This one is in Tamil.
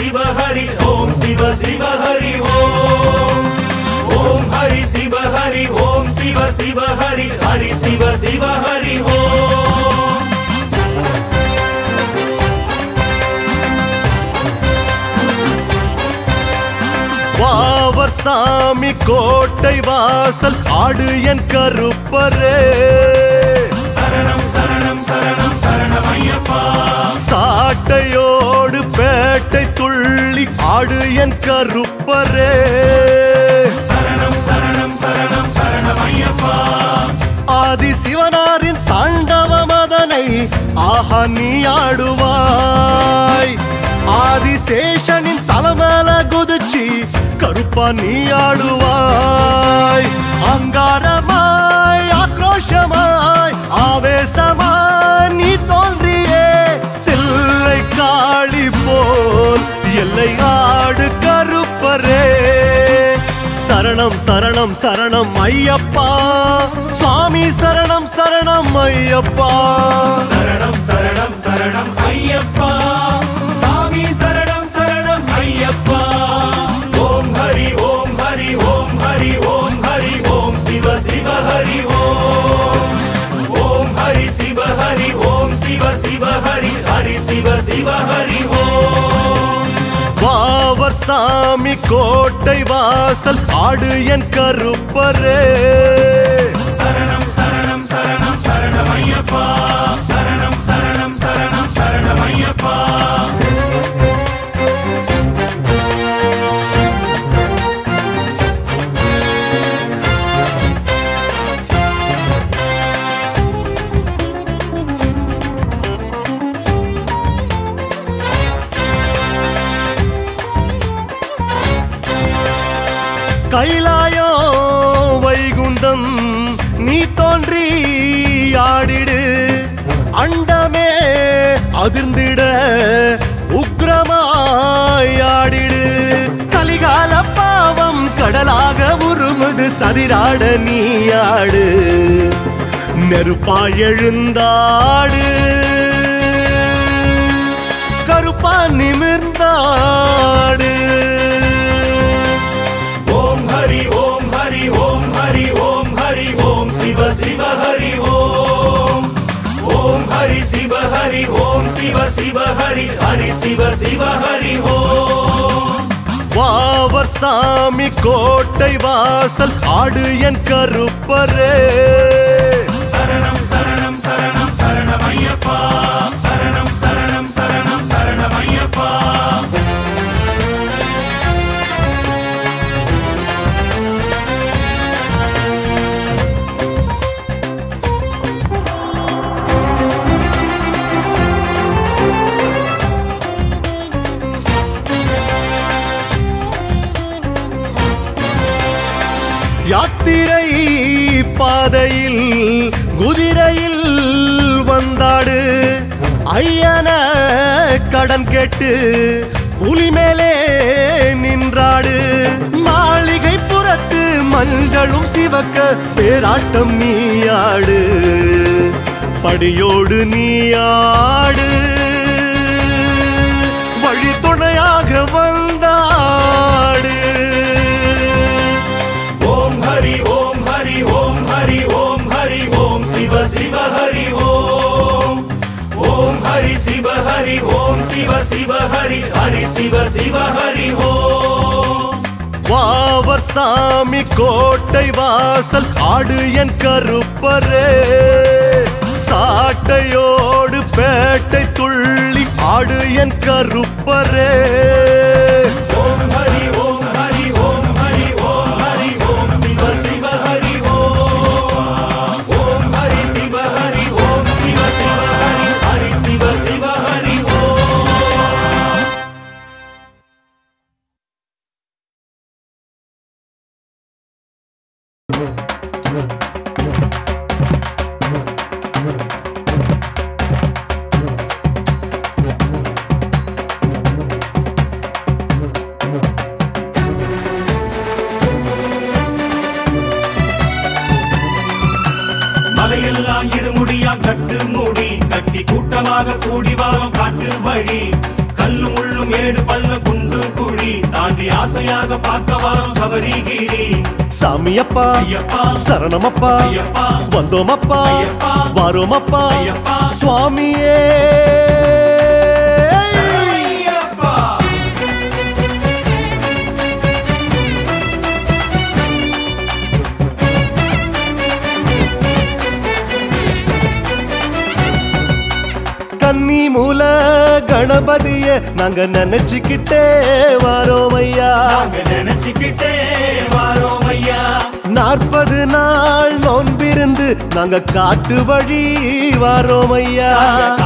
சிவ ஹரி ஓம் சிவ சிவ ஹரி ஓம் ஓம் ஹரி சிவ ஹரி ஓம் சிவ சிவ ஹரி ஹரி சிவ சிவ ஹரி ஓம் வாவர் சாமி கோட்டை வாசல் ஆடு என் கருப்பரே சரணம் சரணம் சரணம் சரணம் ஐயப்பா சாட்டையோடு பேட்டை துள்ளி ஆடு என் கருப்பரே சரணம் சரணம் சரணம் சரணம் ஐயப்பா ஆதி சிவனாரின் தாண்டவ மதனை ஆஹா நீ ஆடுவாய் ஆதிசேஷனின் தலைமையில குதிச்சு கருப்பா நீ ஆடுவாய் அங்காரமாய் ஆக்ரோஷமாய் ஆவேசமாய் நீ தோன்றியே தில்லை காளி போல் எல்லை ஆடு கருப்பரே சரணம் சரணம் சரணம் ஐயப்பா சுவாமி சரணம் சரணம் ஐயப்பா சரணம் சரணம் சரணம் ஐயப்பா சாமி சரணம் சரணம் ஐயப்பா ஓம் ஹரி ஓம் ஹரி ஓம் ஹரி ஓம் ஹரி ஓம் சிவ சிவ ஹரி ஓம் ஓம் ஹரி சிவ ஹரி ஓம் சிவ சிவ ஹரி ஹரி சிவ சிவ ஹரி ஓம் வாவர் சாமி கோட்டை வாசல் ஆடு என் கருப்பரே சரணம் சரணம் சரணம் சரணம் ஐயப்பா சரணம் சரணம் சரணம் சரணம் ஐயப்பா கைலாயோ வைகுந்தம் நீ தோன்றி ஆடிடு அண்டமே அதிர்ந்திட உக்ரமாய் ஆடிடு கலிகால பாவம் கடலாக உருமுது சதிராட நீ ஆடு நெருப்பாய் எழுந்தாடு கருப்பா நிமிர்ந்தாடு ஓம் ஹரி ஓம் ஹரி ஓம் ஹரி ஓம் ஹரி ஓம் சிவ சிவ ஹரி ஓம் ஓம் ஹரி சிவ ஹரி ஓம் சிவ சிவ ஹரி ஹரி சிவ சிவ ஹரி ஓம் வாவர் சாமி கோட்டை வாசல் ஆடு என் கருப்பரே சரணம் சரணம் சரணம் சரணம் ஐயப்பா சரணம் சரணம் சரணம் சரணம் ஐயப்பா யாத்திரை பாதையில் குதிரையில் வந்தாடு ஐயன கடன் கேட்டு புலி மேலே நின்றாடு மாளிகை புறத்து மஞ்சளும் சிவக்க பேராட்டம் நீயாடு படியோடு நீயாடு வழி துணையாக வந்தாடு ஓம் ஹரி ஓம் ஹரி ஓம் ஹரி ஓம் ஹரி ஓம் சிவ சிவ ஹரி ஓம் ஓம் ஹரி சிவ ஹரி ஓம் சிவ சிவ ஹரி ஹரி சிவ சிவ ஹரி ஓம் வாவர் சாமி கோட்டை வாசல் ஆடு என் கருப்பரே சாட்டையோடு பேட்டை துள்ளி ஆடு என் கருப்பரே ஓம் ஹரி ஓம் ஹரி ஓம் ஹரி ஓம் ஹரி ஓம் சிவ சிவ ஹரி ஓம் ஓம் ஹரி சிவ ஹரி ஓம் சிவ சிவ ஹரி ஹரி சிவ சிவ ஹரி ஓம் மலையெல்லாம் இருமுடியாம் கட்டு மூடி கட்டி கூட்டமாக கூடி வாரம் காட்டு வழி கல்லும் முள்ளும் ஏடு பள்ளம் குண்டு தாண்டி ஆசையாக பார்க்க வரும் சபரிகிரி சாமியப்பா ஐயப்பா சரணமப்பா ஐயப்பா வந்தோமப்பா ஐயப்பா வரோமப்பா ஐயப்பா சுவாமியே ஐயப்பா கன்னி மூல கணபதிய நாங்க நினைச்சுக்கிட்டே வரோம் ஐயா நாங்க நினைச்சுக்கிட்டே வாரோம் ஐயா நாற்பது நாள் நோன்பிருந்து நாங்க காட்டு வழி வரோம் ஐயா நாங்க